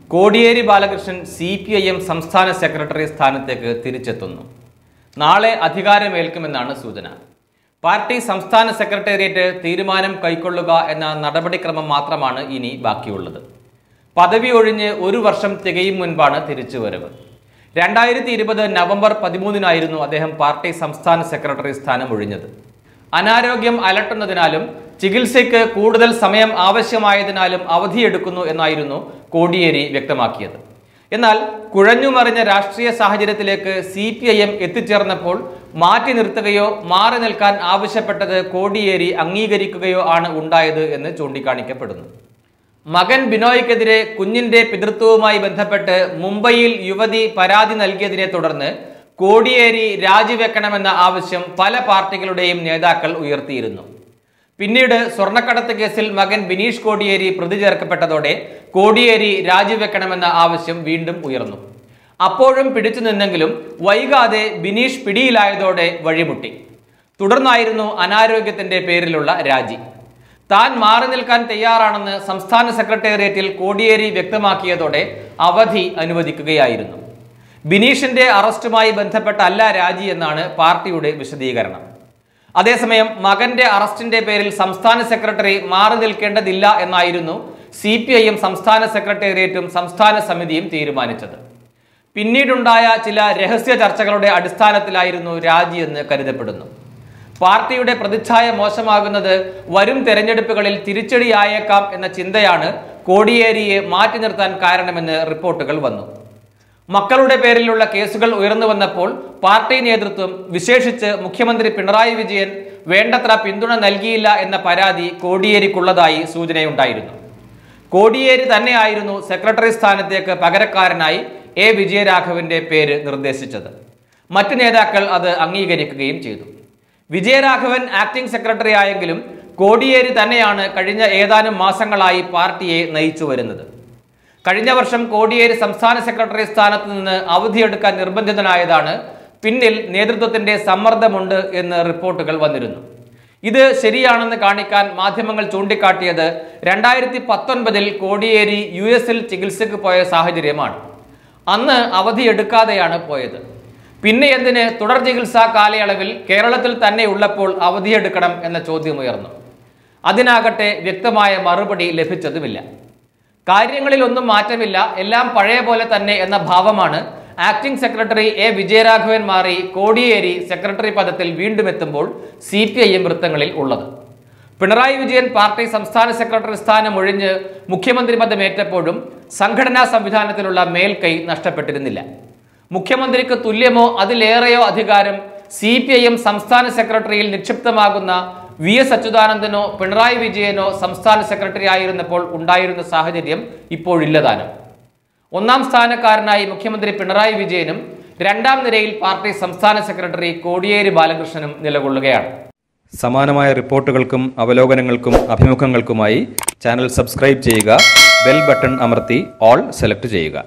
Kodiyeri Balakrishnan C P I M സംസ്ഥാന secretary സ്ഥാനത്തേക്ക് തിരിച്ചെത്തുന്നു നാളെ അധികാരമേൽക്കുമെന്നാണ് സൂചന പാർട്ടി സംസ്ഥാന സെക്രട്ടേറിയറ്റ് തീരുമാനം കൈക്കൊള്ളുക എന്ന നടപടിക്രമം മാത്രമാണ് ഇനി ബാക്കിയുള്ളത് പദവി ഒഴിഞ്ഞ് ഒരു വർഷം തികയും മുൻപാണ് തിരിച്ചുവരവ് രണ്ടായിരത്തി ഇരുപത് നവംബർ പതിമൂന്നിനായിരുന്നു അദ്ദേഹം പാർട്ടി സംസ്ഥാന സെക്രട്ടറി സ്ഥാനം ഒഴിഞ്ഞത് അനാരോഗ്യം അലട്ടുന്നതിനാലും ചികിത്സയ്ക്ക് കൂടുതൽ സമയം ആവശ്യമായതിനാലും അവധിയെടുക്കുന്നു എന്നായിരുന്നു കോടിയേരി വ്യക്തമാക്കിയത് എന്നാൽ കുഴഞ്ഞുമറിഞ്ഞ രാഷ്ട്രീയ സാഹചര്യത്തിലേക്ക് സി പി ഐ എം എത്തിച്ചേർന്നപ്പോൾ മാറ്റി നിർത്തുകയോ മാറി നിൽക്കാൻ ആവശ്യപ്പെട്ടത് കോടിയേരി അംഗീകരിക്കുകയോ ആണ് ഉണ്ടായത് എന്ന് ചൂണ്ടിക്കാണിക്കപ്പെടുന്നു മകൻ ബിനോയ്ക്കെതിരെ കുഞ്ഞിന്റെ പിതൃത്വവുമായി ബന്ധപ്പെട്ട് മുംബൈയിൽ യുവതി പരാതി നൽകിയതിനെ തുടർന്ന് കോടിയേരി രാജിവെക്കണമെന്ന ആവശ്യം പല പാർട്ടികളുടെയും നേതാക്കൾ ഉയർത്തിയിരുന്നു പിന്നീട് സ്വർണ്ണക്കടത്ത് കേസിൽ മകൻ ബിനീഷ് കോടിയേരി പ്രതി ചേർക്കപ്പെട്ടതോടെ കോടിയേരി രാജിവെക്കണമെന്ന ആവശ്യം വീണ്ടും ഉയർന്നു അപ്പോഴും പിടിച്ചു നിന്നെങ്കിലും വൈകാതെ ബിനീഷ് പിടിയിലായതോടെ വഴിമുട്ടി തുടർന്നായിരുന്നു അനാരോഗ്യത്തിന്റെ പേരിലുള്ള രാജി താൻ മാറി നിൽക്കാൻ തയ്യാറാണെന്ന് സംസ്ഥാന സെക്രട്ടേറിയറ്റിൽ കോടിയേരി വ്യക്തമാക്കിയതോടെ അവധി അനുവദിക്കുകയായിരുന്നു ബിനീഷിന്റെ അറസ്റ്റുമായി ബന്ധപ്പെട്ടല്ല രാജി എന്നാണ് പാർട്ടിയുടെ വിശദീകരണം അതേസമയം മകന്റെ അറസ്റ്റിന്റെ പേരിൽ സംസ്ഥാന സെക്രട്ടറി മാറി നിൽക്കേണ്ടതില്ല എന്നായിരുന്നു സി പി ഐ എം സംസ്ഥാന സെക്രട്ടേറിയറ്റും സംസ്ഥാന സമിതിയും തീരുമാനിച്ചത് പിന്നീടുണ്ടായ ചില രഹസ്യ ചർച്ചകളുടെ അടിസ്ഥാനത്തിലായിരുന്നു രാജിയെന്ന് കരുതപ്പെടുന്നു പാർട്ടിയുടെ പ്രതിച്ഛായ മോശമാകുന്നത് വരും തെരഞ്ഞെടുപ്പുകളിൽ തിരിച്ചടിയായേക്കാം എന്ന ചിന്തയാണ് കോടിയേരിയെ മാറ്റി നിർത്താൻ കാരണമെന്ന് റിപ്പോർട്ടുകൾ വന്നു മക്കളുടെ പേരിലുള്ള കേസുകൾ ഉയർന്നു വന്നപ്പോൾ പാർട്ടി നേതൃത്വം വിശേഷിച്ച് മുഖ്യമന്ത്രി പിണറായി വിജയൻ വേണ്ടത്ര പിന്തുണ നൽകിയില്ല എന്ന പരാതി കോടിയേരിക്കുള്ളതായി സൂചനയുണ്ടായിരുന്നു കോടിയേരി തന്നെയായിരുന്നു സെക്രട്ടറി സ്ഥാനത്തേക്ക് പകരക്കാരനായി എ വിജയരാഘവന്റെ പേര് നിർദ്ദേശിച്ചത് മറ്റു നേതാക്കൾ അത് അംഗീകരിക്കുകയും ചെയ്തു വിജയരാഘവൻ ആക്ടിംഗ് സെക്രട്ടറി ആയെങ്കിലും കോടിയേരി തന്നെയാണ് കഴിഞ്ഞ ഏതാനും മാസങ്ങളായി പാർട്ടിയെ നയിച്ചു വരുന്നത് കഴിഞ്ഞ വർഷം കോടിയേരി സംസ്ഥാന സെക്രട്ടറി സ്ഥാനത്ത് നിന്ന് അവധിയെടുക്കാൻ നിർബന്ധിതനായതാണ് പിന്നിൽ നേതൃത്വത്തിന്റെ സമ്മർദ്ദമുണ്ട് എന്ന് റിപ്പോർട്ടുകൾ വന്നിരുന്നു ഇത് ശരിയാണെന്ന് കാണിക്കാൻ മാധ്യമങ്ങൾ ചൂണ്ടിക്കാട്ടിയത് രണ്ടായിരത്തി പത്തൊൻപതിൽ കോടിയേരി യു എസിൽ ചികിത്സയ്ക്ക് പോയ സാഹചര്യമാണ് അന്ന് അവധിയെടുക്കാതെയാണ് പോയത് പിന്നെ എന്തിന് തുടർ ചികിത്സാ കാലയളവിൽ കേരളത്തിൽ തന്നെ ഉള്ളപ്പോൾ അവധിയെടുക്കണം എന്ന ചോദ്യമുയർന്നു അതിനാകട്ടെ വ്യക്തമായ മറുപടി ലഭിച്ചതുമില്ല കാര്യങ്ങളിൽ ഒന്നും മാറ്റമില്ല എല്ലാം പഴയ പോലെ തന്നെ എന്ന ഭാവമാണ് ആക്ടിംഗ് സെക്രട്ടറി എ വിജയരാഘവൻ മാറി കോടിയേരി സെക്രട്ടറി പദത്തിൽ വീണ്ടും എത്തുമ്പോൾ സി പി ഐ എം വൃത്തങ്ങളിൽ ഉള്ളത് പിണറായി വിജയൻ പാർട്ടി സംസ്ഥാന സെക്രട്ടറി സ്ഥാനം ഒഴിഞ്ഞ് മുഖ്യമന്ത്രി പദമേറ്റപ്പോഴും സംഘടനാ സംവിധാനത്തിലുള്ള മേൽക്കൈ നഷ്ടപ്പെട്ടിരുന്നില്ല മുഖ്യമന്ത്രിക്ക് തുല്യമോ അതിലേറെയോ അധികാരം സി പി ഐ എം സംസ്ഥാന സെക്രട്ടറിയിൽ നിക്ഷിപ്തമാകുന്ന വി എസ് അച്യുതാനന്ദനോ പിണറായി വിജയനോ സംസ്ഥാന സെക്രട്ടറി ആയിരുന്നപ്പോൾ ഉണ്ടായിരുന്ന സാഹചര്യം ഇപ്പോഴില്ലതാനും ഒന്നാം സ്ഥാനക്കാരനായി മുഖ്യമന്ത്രി പിണറായി വിജയനും രണ്ടാം നിരയിൽ പാർട്ടി സംസ്ഥാന സെക്രട്ടറി കോടിയേരി ബാലകൃഷ്ണനും നിലകൊള്ളുകയാണ് സമാനമായ റിപ്പോർട്ടുകൾക്കും അവലോകനങ്ങൾക്കും അഭിമുഖങ്ങൾക്കുമായി ചാനൽ സബ്സ്ക്രൈബ് ചെയ്യുക ബെൽ ബട്ടൺ അമർത്തി ഓൾ സെലക്ട് ചെയ്യുക